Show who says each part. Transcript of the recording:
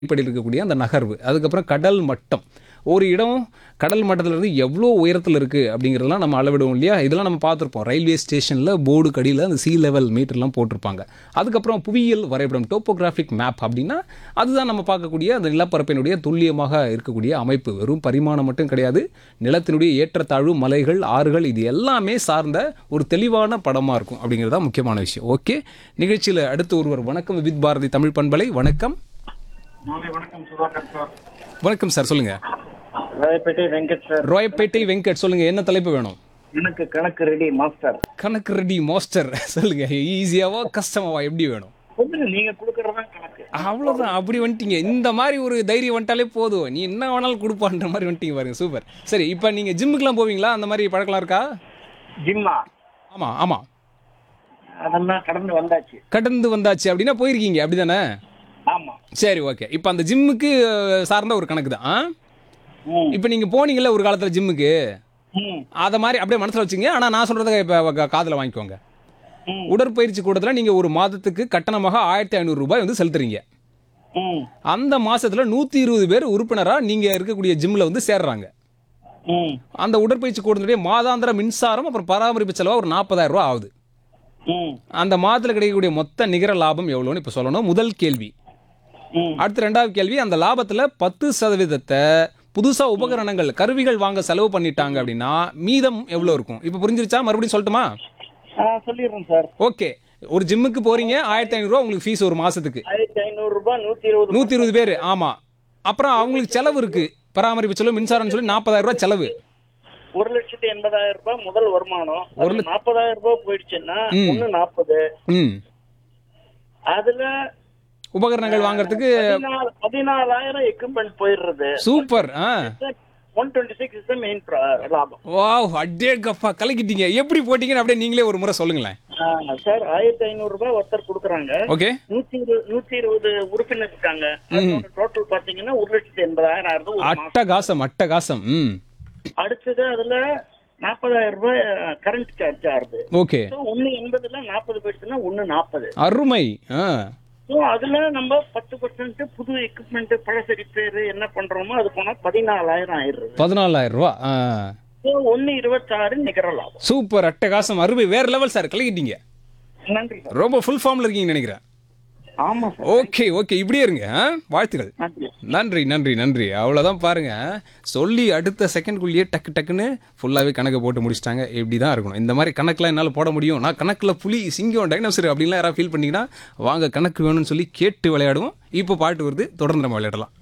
Speaker 1: இப்படி இருக்கக்கூடிய அந்த நகர்வு அதுக்கப்புறம் கடல் மட்டம் ஒரு இடம் கடல் மட்டத்திலிருந்து எவ்வளோ உயரத்தில் இருக்குது அப்படிங்கிறதெல்லாம் நம்ம அளவிடுவோம் இல்லையா இதெல்லாம் நம்ம பார்த்துருப்போம் ரயில்வே ஸ்டேஷனில் போர்டு கடியில் அந்த சீ லெவல் மீட்டர்லாம் போட்டிருப்பாங்க அதுக்கப்புறம் புவியியல் வரைபடம் டோப்போகிராஃபிக் மேப் அப்படின்னா அதுதான் நம்ம பார்க்கக்கூடிய அந்த நிலப்பரப்பினுடைய துல்லியமாக இருக்கக்கூடிய அமைப்பு வெறும் பரிமாணம் மட்டும் கிடையாது நிலத்தினுடைய ஏற்றத்தாழ்வு மலைகள் ஆறுகள் இது எல்லாமே சார்ந்த ஒரு தெளிவான படமாக இருக்கும் அப்படிங்கிறது தான் முக்கியமான விஷயம் ஓகே நிகழ்ச்சியில் அடுத்து ஒருவர் வணக்கம் வித் பாரதி தமிழ் பண்பலை வணக்கம்
Speaker 2: மாலை வணக்கம் சுதாகர் சார்
Speaker 1: வணக்கம் சார் சொல்லுங்க
Speaker 2: ராயப்பேட்டை வெங்கட் சார்
Speaker 1: ராயப்பேட்டை வெங்கட் சொல்லுங்க என்ன தலைப்பு வேணும்
Speaker 2: எனக்கு கணக்கு ரெடி மாஸ்டர்
Speaker 1: கணக்கு ரெடி மாஸ்டர் சொல்லுங்க ஈஸியாவா கஷ்டமாவா எப்படி வேணும்
Speaker 2: சொல்லுங்க நீங்க கொடுக்கறதா கணக்கு
Speaker 1: அவ்வளோதான் அப்படி வந்துட்டீங்க இந்த மாதிரி ஒரு தைரியம் வந்துட்டாலே போதும் நீ என்ன வேணாலும் கொடுப்பான்ற மாதிரி வந்துட்டீங்க பாருங்க சூப்பர் சரி இப்போ நீங்கள் ஜிம்முக்குலாம் போவீங்களா அந்த மாதிரி பழக்கலாம் இருக்கா
Speaker 2: ஜிம்மா
Speaker 1: ஆமாம் ஆமாம்
Speaker 2: அதெல்லாம் கடந்து வந்தாச்சு
Speaker 1: கடந்து வந்தாச்சு அப்படின்னா போயிருக்கீங்க அப்படிதானே
Speaker 2: ஆமா
Speaker 1: சரி ஓகே இப்போ அந்த ஜிம்முக்கு அஹ், சார்ந்த ஒரு கணக்கு தான்
Speaker 2: ம்
Speaker 1: இப்போ நீங்கள் போனீங்கல்ல ஒரு காலத்தில் ஜிம்முக்கு
Speaker 2: ம்
Speaker 1: அதை மாதிரி அப்படியே மனசில் வச்சுங்க ஆனால் நான் சொல்கிறத இப்போ காதில் வாங்கிக்கோங்க
Speaker 2: ம்
Speaker 1: உடற்பயிற்சி கூடத்தில் நீங்கள் ஒரு மாதத்துக்கு கட்டணமாக ஆயிரத்தி ஐநூறு ரூபாய் வந்து செலுத்துறீங்க
Speaker 2: ம்
Speaker 1: அந்த மாசத்துல நூற்றி இருபது பேர் உறுப்பினராக நீங்கள் இருக்கக்கூடிய ஜிம்மில் வந்து சேர்றாங்க
Speaker 2: ம்
Speaker 1: அந்த உடற்பயிற்சி கூடத்துடைய மாதாந்திர மின்சாரம் அப்புறம் பராமரிப்பு செலவாக ஒரு நாற்பதாயிரம் ரூபாய் ஆகுது
Speaker 2: ம்
Speaker 1: அந்த மாதத்தில் கிடைக்கக்கூடிய மொத்த நிகர லாபம் எவ்வளோன்னு இப்போ சொல்லணும் முதல் கேள்வி
Speaker 2: ம்
Speaker 1: அடுத்து ரெண்டாவது கேள்வி அந்த லாபத்தில் பத்து சதவீதத்தை புதுசாக உபகரணங்கள் கருவிகள் வாங்க செலவு பண்ணிட்டாங்க அப்படின்னா மீதம் எவ்வளோ இருக்கும் இப்போ புரிஞ்சிருச்சா மறுபடியும் சொல்லட்டுமா
Speaker 2: ஆ சொல்லிடுறேன் சார்
Speaker 1: ஓகே ஒரு ஜிம்முக்கு போறீங்க ஆயிரத்தி ஐநூறுரூவா உங்களுக்கு ஃபீஸ் ஒரு மாசத்துக்கு
Speaker 2: ஆயிரத்தி ஐநூறு ரூபாய் நூத்தி இருபது
Speaker 1: நூற்றி இருபது பேர் ஆமாம் அப்புறம் அவங்களுக்கு செலவு இருக்கு பராமரிப்பு செலவு மின்சாரம்னு சொல்லி நாற்பதாயிரம் ரூபாய் செலவு
Speaker 2: ஒரு லட்சத்தி எண்பதாயிரம் ரூபாய் முதல் வருமானம்
Speaker 1: ஒரு
Speaker 2: ஒரு நாற்பதாயிரம் ரூபாய் போயிடுச்சுன்னா
Speaker 1: ம்.
Speaker 2: ஒண்ணு நாற்பது
Speaker 1: ம்
Speaker 2: அதுல
Speaker 1: உபகரணங்கள் வாங்குறதுக்கு
Speaker 2: பதினாலு பதினாலாயிரம் எக்யூப்மெண்ட் போயிடுறது
Speaker 1: super ah
Speaker 2: one twenty six is main லாபம்
Speaker 1: வாவ் அட்டே கப்பா கலக்கிட்டீங்க எப்படி போட்டீங்கன்னு அப்படியே நீங்களே ஒரு முறை சொல்லுங்களேன்
Speaker 2: ஆ, சார் ஆயிரத்தி ஐநூறு ரூபாய் ஒருத்தர் கொடுக்குறாங்க
Speaker 1: ஓகே
Speaker 2: நூத்தி இருபது நூத்தி இருபது உறுப்பினர் இருக்காங்க டோட்டல் பாத்தீங்கன்னா ஒரு லட்சத்தி எண்பதாயிரம் ஆகுது ஒரு மாசம்
Speaker 1: அட்டகாசம் அட்டகாசம் ம்
Speaker 2: அடுத்தது அதுல நாற்பதாயிரம் ரூபாய் கரண்ட் சார்ஜ் ஆகுது
Speaker 1: ஓகே
Speaker 2: ஸோ ஒன்னு எண்பதுல நாற்பது போயிடுச்சுன்னா ஒன்னு நாற்பது
Speaker 1: அருமை ஆ
Speaker 2: ஸோ அதுல நம்ம பத்து பர்சன்ட் புது எக்யூப்மெண்ட் பழச ரிப்பேர் என்ன பண்றோமோ அது போனா பதினாலாயிரம் ஆயிடுறது
Speaker 1: பதினாலாயிரம் ரூபா ஆ
Speaker 2: ஸோ ஒன்னு இருபத்தாறு நிகர லாபம்
Speaker 1: சூப்பர் அட்டகாசம் அருமை வேற லெவல் சார் கலக்கிட்டீங்க
Speaker 2: நன்றி சார்
Speaker 1: ரொம்ப ஃபுல் ஃபார்ம்ல இருக்கீங்கன்னு நினைக்கிறேன்
Speaker 2: ஆமா சார்
Speaker 1: ஓகே ஓகே இப்படியே இருங்க ஆ? வாழ்த்துக்கள்
Speaker 2: நன்றி
Speaker 1: நன்றி நன்றி நன்றி அவ்வளோதான் பாருங்க சொல்லி அடுத்த செகண்ட்குள்ளேயே டக்கு டக்குன்னு ஃபுல்லாகவே கணக்கு போட்டு முடிச்சிட்டாங்க இப்படி தான் இருக்கணும் இந்த மாதிரி கணக்கெலாம் என்னால் போட முடியும் நான் கணக்கில் புலி சிங்கம் டைனோசர் அப்படின்லாம் யாராவது ஃபீல் பண்ணிங்கன்னா வாங்க கணக்கு வேணும்னு சொல்லி கேட்டு விளையாடுவோம் இப்போ பாட்டு வருது தொடர்ந்து நம்ம விளையாடலாம்